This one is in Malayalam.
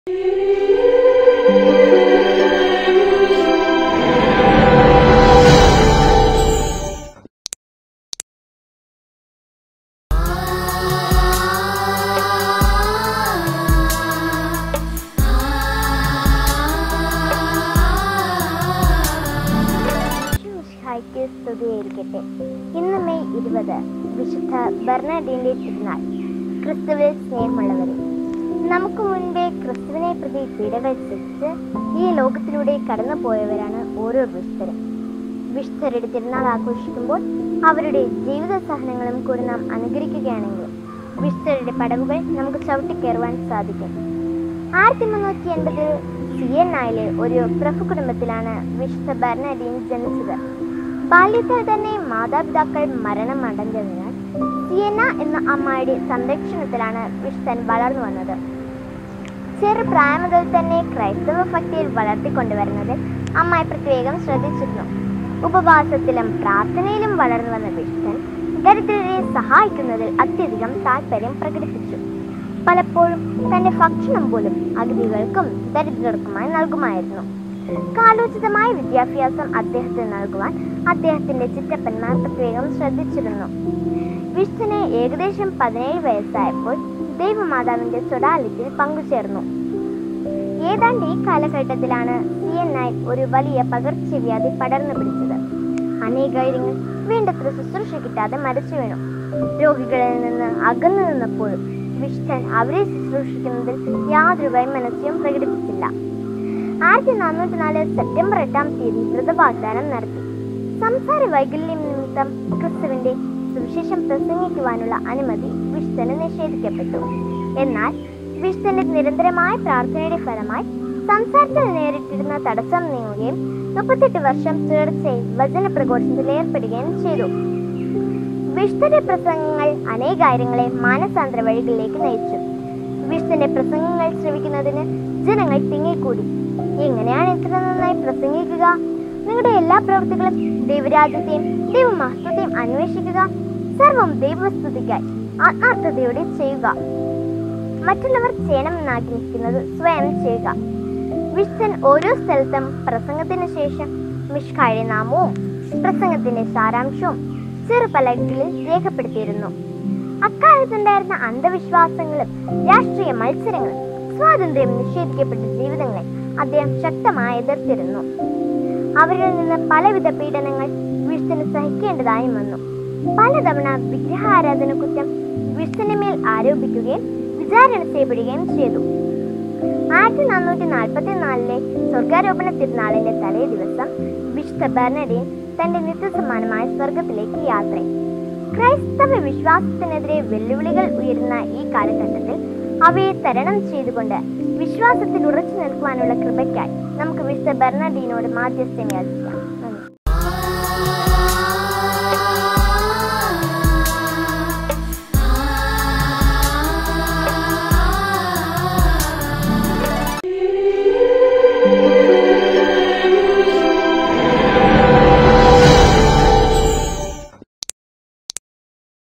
മിശിഹായ്ക്ക് സ്തുതിയായിരിക്കട്ടെ ഇന്ന് മെയ് ഇരുപത് വിശുദ്ധ ബർണാഡിന്റെ തിരുനാൾ ക്രിസ്തുവിൽ സ്നേഹമുള്ളവരെ നമുക്ക് മുൻപേ ക്രിസ്തുവിനെ പ്രതി പീഡകൾ സഹിച്ച് ഈ ലോകത്തിലൂടെ കടന്നുപോയവരാണ് ഓരോ വിശുദ്ധരും വിശുദ്ധരുടെ തിരുനാൾ ആഘോഷിക്കുമ്പോൾ അവരുടെ ജീവിത സഹനങ്ങളും കൂടി നാം അനുകരിക്കുകയാണെങ്കിൽ വിശുദ്ധരുടെ പടവുകൾ നമുക്ക് ചവിട്ടിക്കയറുവാൻ സാധിക്കും ആയിരത്തി മുന്നൂറ്റി എൺപതിൽ സിയന്നായിലെ ഒരു പ്രഭു കുടുംബത്തിലാണ് വിശുദ്ധ ബർണഡീൻ ജനിച്ചത് ബാല്യത്തിൽ തന്നെ മാതാപിതാക്കൾ മരണം അടഞ്ഞതിനാൽ സിയന്ന എന്ന അമ്മായിയുടെ സംരക്ഷണത്തിലാണ് വിശുദ്ധൻ വളർന്നു വന്നത് ചെറുപ്രായം മുതൽ തന്നെ ക്രൈസ്തവ ഭക്തിയിൽ വളർത്തിക്കൊണ്ടുവരുന്നതിൽ അമ്മായി പ്രത്യേകം ശ്രദ്ധിച്ചിരുന്നു ഉപവാസത്തിലും പ്രാർത്ഥനയിലും വളർന്നു വന്ന വിശുദ്ധൻ ദരിദ്രരെ സഹായിക്കുന്നതിൽ അത്യധികം താല്പര്യം പ്രകടിപ്പിച്ചു പലപ്പോഴും തന്റെ ഭക്ഷണം പോലും അഗതികൾക്കും ദരിദ്രർക്കുമായി നൽകുമായിരുന്നു കാലോചിതമായ വിദ്യാഭ്യാസം അദ്ദേഹത്തിന് നൽകുവാൻ അദ്ദേഹത്തിന്റെ ചിറ്റപ്പന്മാർ പ്രത്യേകം ശ്രദ്ധിച്ചിരുന്നു വിഷ്ണുന് ഏകദേശം പതിനേഴ് വയസ്സായപ്പോൾ ദൈവമാതാവിന്റെ സ്വടാലിത്തിൽ പങ്കുചേർന്നു ഏതാണ്ട് ഈ കാലഘട്ടത്തിലാണ് സി എൻ ഐ ഒരു വലിയ പകർച്ചവ്യാധി പടർന്നു പിടിച്ചത് അനേകായിരങ്ങൾ വേണ്ടത്ര ശുശ്രൂഷ കിട്ടാതെ മരിച്ചു വീണു രോഗികളിൽ നിന്ന് അകന്നു നിന്നപ്പോഴും വിഷ്ണൻ അവരെ ശുശ്രൂഷിക്കുന്നതിൽ യാതൊരു വൈമനസ്യവും പ്രകടിപ്പിച്ചില്ല ആയിരത്തി നാനൂറ്റി നാല് സെപ്റ്റംബർ എട്ടാം തീയതി വ്രതവാഗ്ദാനം നടത്തി സംസാര വൈകല്യം നിമിത്തം ക്രിസ്തുവിന്റെ സുവിശേഷം പ്രസംഗിക്കുവാനുള്ള അനുമതി വിഷ്ണന് നിഷേധിക്കപ്പെട്ടു എന്നാൽ വിഷ്ണന്റെ നിരന്തരമായ പ്രാർത്ഥനയുടെ ഫലമായി സംസാരത്തിൽ നേരിട്ടിരുന്ന തടസ്സം നീങ്ങുകയും മുപ്പത്തെട്ട് വർഷം തുടർച്ചയായി വചന പ്രഘോഷത്തിൽ ഏർപ്പെടുകയും ചെയ്തു വിഷ്ണുന്റെ പ്രസംഗങ്ങൾ അനേകായിരങ്ങളെ മാനസാന്തര വഴികളിലേക്ക് നയിച്ചു വിഷ്ണുന്റെ പ്രസംഗങ്ങൾ ശ്രവിക്കുന്നതിന് ജനങ്ങൾ തിങ്ങിക്കൂടി എങ്ങനെയാണ് ഇത്ര നന്നായി പ്രസംഗിക്കുക നിങ്ങളുടെ എല്ലാ പ്രവൃത്തികളും ദൈവരാജ്യത്തെയും ദൈവമഹത്വത്തെയും അന്വേഷിക്കുക സർവം ദൈവസ്തുതിക്കായി ആത്മാർത്ഥതയോടെ ചെയ്യുക മറ്റുള്ളവർ ചെയ്യണമെന്ന് ആഗ്രഹിക്കുന്നത് സ്വയം ചെയ്യുക വിഷ്ണൻ ഓരോ സ്ഥലത്തും പ്രസംഗത്തിന് ശേഷം മിഷ്കായുടെ നാമവും പ്രസംഗത്തിന്റെ സാരാംശവും ചെറുപലകളിൽ രേഖപ്പെടുത്തിയിരുന്നു അക്കാലത്തുണ്ടായിരുന്ന അന്ധവിശ്വാസങ്ങളും രാഷ്ട്രീയ മത്സരങ്ങളും സ്വാതന്ത്ര്യം നിഷേധിക്കപ്പെട്ട ജീവിതങ്ങളെ അദ്ദേഹം ശക്തമായി എതിർത്തിരുന്നു അവരിൽ നിന്ന് പലവിധ പീഡനങ്ങൾ വിഷ്ണുന് സഹിക്കേണ്ടതായും വന്നു പലതവണ വിഗ്രഹാരാധന കുറ്റം വിഷ്ണുവിന് മേൽ ആരോപിക്കുകയും വിചാരണ ചെയ്യപ്പെടുകയും ചെയ്തു ആയിരത്തി നാനൂറ്റി നാൽപ്പത്തി നാലിലെ സ്വർഗാരോപണ തിരുനാളിന്റെ തലേ ദിവസം വിശുദ്ധ ബർണഡീൻ തന്റെ നിത്യസമാനമായ സ്വർഗത്തിലേക്ക് യാത്ര ക്രൈസ്തവ വിശ്വാസത്തിനെതിരെ വെല്ലുവിളികൾ ഉയരുന്ന ഈ കാലഘട്ടത്തിൽ അവയെ തരണം ചെയ്തുകൊണ്ട് വിശ്വാസത്തിൽ ഉറച്ചു നിൽക്കുവാനുള്ള കൃപയ്ക്കായി നമുക്ക് വിശുദ്ധ ബർണഡീനോട് മാധ്യസ്ഥം യാചിക്കാം